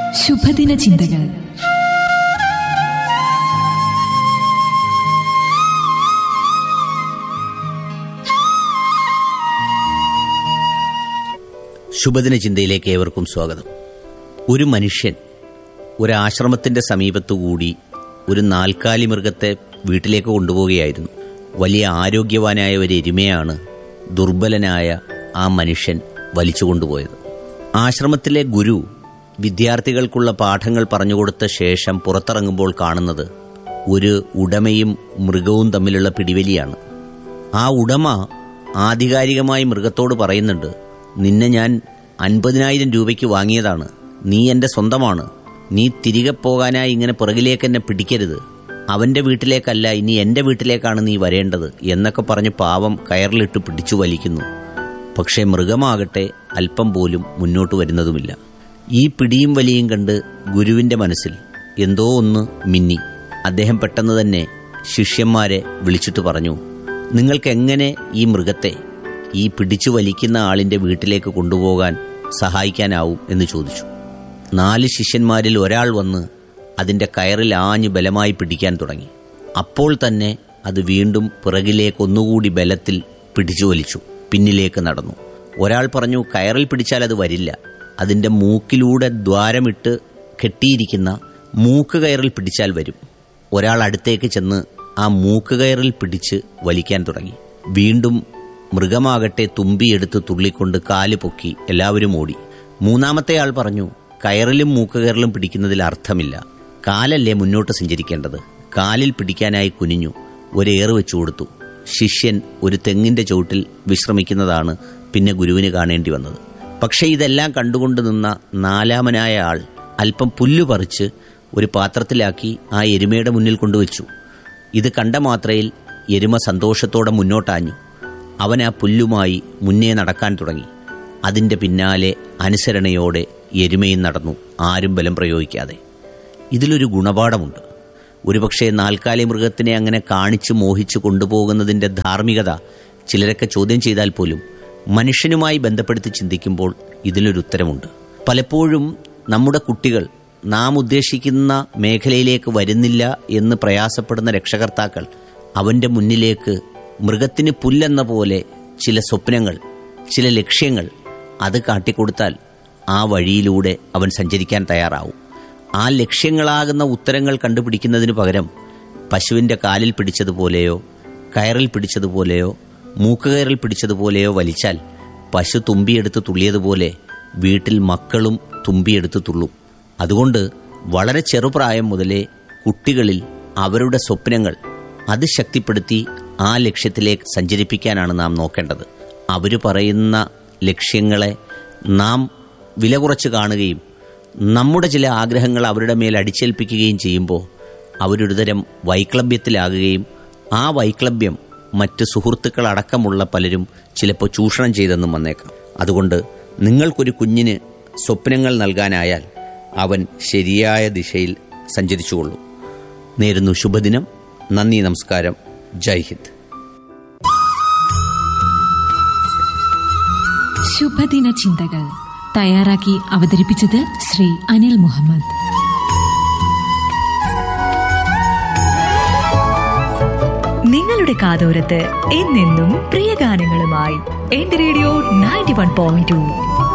ശുഭദിന ചിന്തകൾ ശുഭദിന ചിന്തയിലേക്ക് ഏവർക്കും സ്വാഗതം ഒരു മനുഷ്യൻ ഒരു ആശ്രമത്തിന്റെ സമീപത്തുകൂടി ഒരു നാൽക്കാലി മൃഗത്തെ വീട്ടിലേക്ക് കൊണ്ടുപോവുകയായിരുന്നു വലിയ ആരോഗ്യവാനായ ഒരു എരുമയാണ് ദുർബലനായ ആ മനുഷ്യൻ വലിച്ചു കൊണ്ടുപോയത് ആശ്രമത്തിലെ ഗുരു വിദ്യാർത്ഥികൾക്കുള്ള പാഠങ്ങൾ പറഞ്ഞുകൊടുത്ത ശേഷം പുറത്തിറങ്ങുമ്പോൾ കാണുന്നത് ഒരു ഉടമയും മൃഗവും തമ്മിലുള്ള പിടിവലിയാണ് ആ ഉടമ ആധികാരികമായി മൃഗത്തോട് പറയുന്നുണ്ട് നിന്നെ ഞാൻ അൻപതിനായിരം രൂപയ്ക്ക് വാങ്ങിയതാണ് നീ എൻ്റെ സ്വന്തമാണ് നീ തിരികെ പോകാനായി ഇങ്ങനെ പുറകിലേക്ക് എന്നെ പിടിക്കരുത് അവൻ്റെ വീട്ടിലേക്കല്ല ഇനി എൻ്റെ വീട്ടിലേക്കാണ് നീ വരേണ്ടത് എന്നൊക്കെ പറഞ്ഞ് പാവം കയറിലിട്ട് പിടിച്ചു വലിക്കുന്നു പക്ഷേ മൃഗമാകട്ടെ അല്പം പോലും മുന്നോട്ട് വരുന്നതുമില്ല ഈ പിടിയും വലിയും കണ്ട് ഗുരുവിൻ്റെ മനസ്സിൽ എന്തോ ഒന്ന് മിന്നി അദ്ദേഹം പെട്ടെന്ന് തന്നെ ശിഷ്യന്മാരെ വിളിച്ചിട്ട് പറഞ്ഞു നിങ്ങൾക്ക് എങ്ങനെ ഈ മൃഗത്തെ ഈ പിടിച്ചു വലിക്കുന്ന ആളിൻ്റെ വീട്ടിലേക്ക് കൊണ്ടുപോകാൻ സഹായിക്കാനാവും എന്ന് ചോദിച്ചു നാല് ശിഷ്യന്മാരിൽ ഒരാൾ വന്ന് അതിൻ്റെ കയറിൽ ആഞ്ഞു ബലമായി പിടിക്കാൻ തുടങ്ങി അപ്പോൾ തന്നെ അത് വീണ്ടും പിറകിലേക്ക് ഒന്നുകൂടി ബലത്തിൽ പിടിച്ചു വലിച്ചു പിന്നിലേക്ക് നടന്നു ഒരാൾ പറഞ്ഞു കയറിൽ പിടിച്ചാൽ അത് വരില്ല അതിൻ്റെ മൂക്കിലൂടെ ദ്വാരമിട്ട് കെട്ടിയിരിക്കുന്ന മൂക്ക് കയറിൽ പിടിച്ചാൽ വരും ഒരാൾ അടുത്തേക്ക് ചെന്ന് ആ മൂക്ക് കയറിൽ പിടിച്ച് വലിക്കാൻ തുടങ്ങി വീണ്ടും മൃഗമാകട്ടെ തുമ്പിയെടുത്ത് തുള്ളിക്കൊണ്ട് കാല് പൊക്കി എല്ലാവരും ഓടി മൂന്നാമത്തെ ആൾ പറഞ്ഞു കയറിലും മൂക്കുകയറിലും പിടിക്കുന്നതിൽ അർത്ഥമില്ല കാലല്ലേ മുന്നോട്ട് സഞ്ചരിക്കേണ്ടത് കാലിൽ പിടിക്കാനായി കുനിഞ്ഞു ഒരേറ് വെച്ചു കൊടുത്തു ശിഷ്യൻ ഒരു തെങ്ങിന്റെ ചുവട്ടിൽ വിശ്രമിക്കുന്നതാണ് പിന്നെ ഗുരുവിന് കാണേണ്ടി വന്നത് പക്ഷേ ഇതെല്ലാം കണ്ടുകൊണ്ട് നിന്ന നാലാമനായ ആൾ അല്പം പുല്ലു പറിച്ച് ഒരു പാത്രത്തിലാക്കി ആ എരുമയുടെ മുന്നിൽ കൊണ്ടുവച്ചു ഇത് കണ്ട മാത്രയിൽ എരുമ സന്തോഷത്തോടെ മുന്നോട്ടാഞ്ഞു അവൻ ആ പുല്ലുമായി മുന്നേ നടക്കാൻ തുടങ്ങി അതിൻ്റെ പിന്നാലെ അനുസരണയോടെ എരുമയും നടന്നു ആരും ബലം പ്രയോഗിക്കാതെ ഇതിലൊരു ഗുണപാഠമുണ്ട് ഒരുപക്ഷെ നാൽക്കാലി മൃഗത്തിനെ അങ്ങനെ കാണിച്ചു മോഹിച്ചു കൊണ്ടുപോകുന്നതിൻ്റെ ധാർമ്മികത ചിലരൊക്കെ ചോദ്യം ചെയ്താൽ പോലും മനുഷ്യനുമായി ബന്ധപ്പെടുത്തി ചിന്തിക്കുമ്പോൾ ഇതിലൊരു ഉത്തരമുണ്ട് പലപ്പോഴും നമ്മുടെ കുട്ടികൾ നാം ഉദ്ദേശിക്കുന്ന മേഖലയിലേക്ക് വരുന്നില്ല എന്ന് പ്രയാസപ്പെടുന്ന രക്ഷകർത്താക്കൾ അവൻ്റെ മുന്നിലേക്ക് മൃഗത്തിന് പുല്ലെന്ന പോലെ ചില സ്വപ്നങ്ങൾ ചില ലക്ഷ്യങ്ങൾ അത് കാട്ടിക്കൊടുത്താൽ ആ വഴിയിലൂടെ അവൻ സഞ്ചരിക്കാൻ തയ്യാറാവും ആ ലക്ഷ്യങ്ങളാകുന്ന ഉത്തരങ്ങൾ കണ്ടുപിടിക്കുന്നതിന് പകരം പശുവിൻ്റെ കാലിൽ പിടിച്ചതുപോലെയോ കയറിൽ പിടിച്ചതുപോലെയോ മൂക്കുകയറിൽ പിടിച്ചതുപോലെയോ വലിച്ചാൽ പശു തുമ്പിയെടുത്ത് തുള്ളിയതുപോലെ വീട്ടിൽ മക്കളും തുമ്പിയെടുത്ത് തുള്ളും അതുകൊണ്ട് വളരെ ചെറുപ്രായം മുതലേ കുട്ടികളിൽ അവരുടെ സ്വപ്നങ്ങൾ അത് ശക്തിപ്പെടുത്തി ആ ലക്ഷ്യത്തിലേക്ക് സഞ്ചരിപ്പിക്കാനാണ് നാം നോക്കേണ്ടത് അവർ പറയുന്ന ലക്ഷ്യങ്ങളെ നാം വില കുറച്ച് കാണുകയും നമ്മുടെ ചില ആഗ്രഹങ്ങൾ അവരുടെ മേൽ അടിച്ചേൽപ്പിക്കുകയും ചെയ്യുമ്പോൾ അവരൊരു തരം വൈക്ലഭ്യത്തിലാകുകയും ആ വൈക്ലഭ്യം മറ്റ് സുഹൃത്തുക്കളടക്കമുള്ള പലരും ചിലപ്പോൾ ചൂഷണം ചെയ്തെന്നും വന്നേക്കാം അതുകൊണ്ട് നിങ്ങൾക്കൊരു കുഞ്ഞിന് സ്വപ്നങ്ങൾ നൽകാനായാൽ അവൻ ശരിയായ ദിശയിൽ സഞ്ചരിച്ചുകൊള്ളൂ നേരുന്നു ശുഭദിനം നന്ദി നമസ്കാരം ജയ് ഹിന്ദ് ശുഭദിന ചിന്തകൾ തയ്യാറാക്കി അവതരിപ്പിച്ചത് ശ്രീ അനിൽ മുഹമ്മദ് നിങ്ങളുടെ കാതോരത്ത് എന്നെന്നും പ്രിയ ഗാനങ്ങളുമായി എന്റെ radio ninety one point to